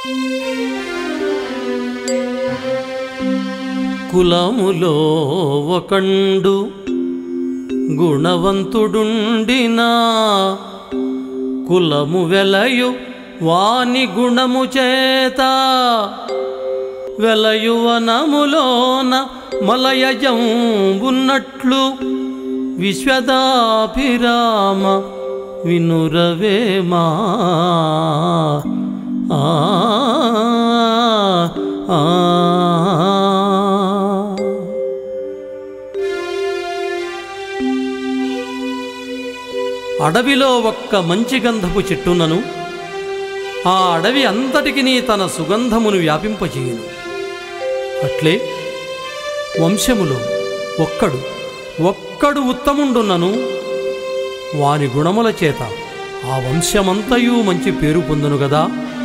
కులములో ఒకండు గుణవంతుడుండినా కులము వెలయు వాని గుణము చేత వెలయువనములోన మలయజం ఉన్నట్లు విశ్వదాభిరామ వినురవేమా ఆ ఆ, ఆ. అడవిలో ఒక్క మంచి గంధపు చెట్టునను ఆ అడవి అంతటికి తన సుగంధమును వ్యాపింపచేయును అట్లే వంశములో ఒక్కడు ఒక్కడు ఉత్తముండున్నను వాని గుణముల చేత ఆ వంశమంతయు మంచి పేరు పొందును గదా